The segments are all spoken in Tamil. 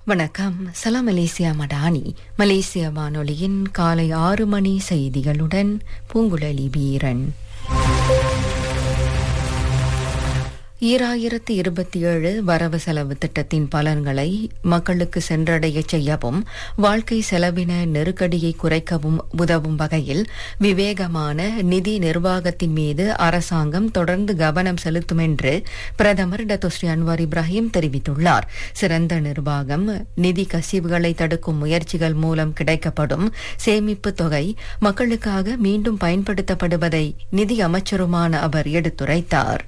வணக்கம் சலாம் மலேசியா மடானி மலேசிய வானொலியின் காலை ஆறு மணி செய்திகளுடன் பூங்குழலி வீரன் ஈராயிரத்து இருபத்தி ஏழு வரவு செலவு திட்டத்தின் பலன்களை மக்களுக்கு சென்றடைய செய்யவும் வாழ்க்கை செலவின நெருக்கடியை குறைக்கவும் உதவும் வகையில் விவேகமான நிதி நிர்வாகத்தின் மீது அரசாங்கம் தொடர்ந்து கவனம் செலுத்தும் என்று பிரதமர் டத்தோஸ்ரீ அன்வார் இப்ராஹிம் தெரிவித்துள்ளார் சிறந்த நிர்வாகம் நிதி கசிவுகளை தடுக்கும் முயற்சிகள் மூலம் கிடைக்கப்படும் சேமிப்பு தொகை மக்களுக்காக மீண்டும் பயன்படுத்தப்படுவதை நிதி அமைச்சருமான அவர் எடுத்துரைத்தார்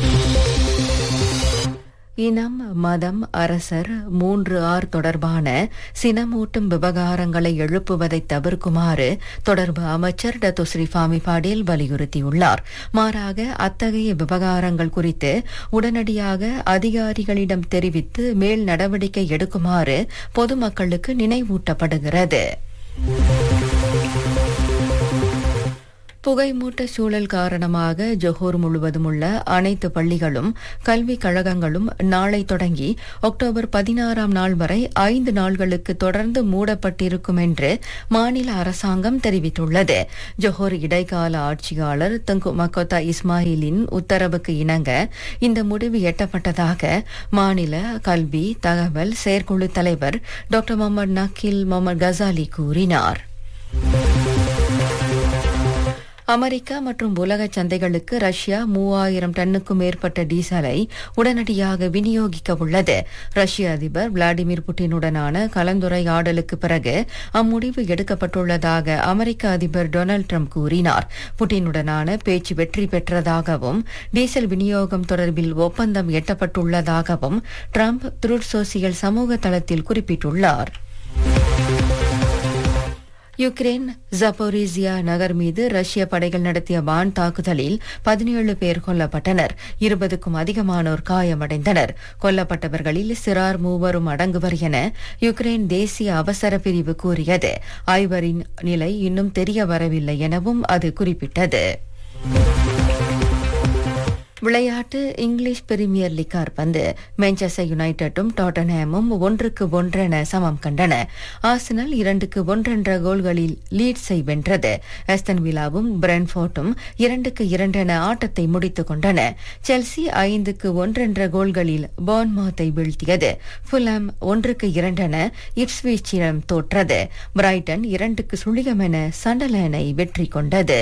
இனம் மதம் அரசர் மூன்று ஆர் தொடர்பான சினமூட்டும் விவகாரங்களை எழுப்புவதை தவிர்க்குமாறு தொடர்பு அமைச்சர் டத்துஸ்ரீ ஃபாமி பாடேல் வலியுறுத்தியுள்ளார் மாறாக அத்தகைய விவகாரங்கள் குறித்து உடனடியாக அதிகாரிகளிடம் தெரிவித்து மேல் நடவடிக்கை எடுக்குமாறு பொதுமக்களுக்கு நினைவூட்டப்படுகிறது புகைமூட்ட சூழல் காரணமாக ஜொஹோர் முழுவதும் உள்ள அனைத்து பள்ளிகளும் கல்விக் கழகங்களும் நாளை தொடங்கி அக்டோபர் பதினாறாம் நாள் வரை ஐந்து நாள்களுக்கு தொடர்ந்து மூடப்பட்டிருக்கும் என்று மாநில அரசாங்கம் தெரிவித்துள்ளது ஜொஹோர் இடைக்கால ஆட்சியாளர் தங்கு மக்கோத்தா இஸ்மாயிலின் உத்தரவுக்கு இணங்க இந்த முடிவு எட்டப்பட்டதாக மாநில கல்வி தகவல் செயற்குழு தலைவர் டாக்டர் முகமது நக்கீல் முகமது கசாலி கூறினார் அமெரிக்கா மற்றும் உலக சந்தைகளுக்கு ரஷ்யா மூவாயிரம் டன்னுக்கும் மேற்பட்ட டீசலை உடனடியாக விநியோகிக்க உள்ளது ரஷ்ய அதிபர் விளாடிமிர் புட்டினுடனான கலந்துரையாடலுக்கு பிறகு அம்முடிவு எடுக்கப்பட்டுள்ளதாக அமெரிக்க அதிபர் டொனால்டு ட்ரம்ப் கூறினார் புட்டினுடனான பேச்சு வெற்றி பெற்றதாகவும் டீசல் விநியோகம் தொடர்பில் ஒப்பந்தம் எட்டப்பட்டுள்ளதாகவும் ட்ரம்ப் த்ருட் சோசியல் சமூக தளத்தில் குறிப்பிட்டுள்ளார் யுக்ரைன் ஜப்போரிசியா நகர் மீது ரஷ்ய படைகள் நடத்திய வான் தாக்குதலில் பதினேழு பேர் கொல்லப்பட்டனர் இருபதுக்கும் அதிகமானோர் காயமடைந்தனர் கொல்லப்பட்டவர்களில் சிறார் மூவரும் அடங்குவர் என யுக்ரைன் தேசிய அவசர பிரிவு கூறியது ஐவரின் நிலை இன்னும் தெரிய வரவில்லை எனவும் அது குறிப்பிட்டது விளையாட்டு இங்கிலீஷ் பிரீமியர் லீக் காற்பந்து மான்செஸ்டர் யுனைடெடும் டாட்டன்ஹாமும் ஒன்றுக்கு ஒன்றென சமம் கண்டன ஆர்சனல் இரண்டுக்கு ஒன்றென்ற கோல்களில் லீட்ஸை வென்றது எஸ்தன் விலாவும் பிரென்ஃபோர்டும் இரண்டுக்கு இரண்டென ஆட்டத்தை முடித்துக் கொண்டன செல்சி ஐந்துக்கு ஒன்றென்ற கோல்களில் பான்மாத்தை வீழ்த்தியது ஃபுலம் ஒன்றுக்கு இரண்டென இப்ஸ்வீச்சிடம் தோற்றது பிரைட்டன் இரண்டுக்கு சுழியமென சண்டலேனை வெற்றி கொண்டது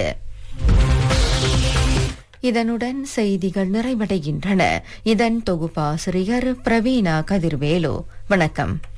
இதனுடன் செய்திகள் நிறைவடைகின்றன இதன் தொகுப்பாசிரியர் பிரவீணா கதிர்வேலு வணக்கம்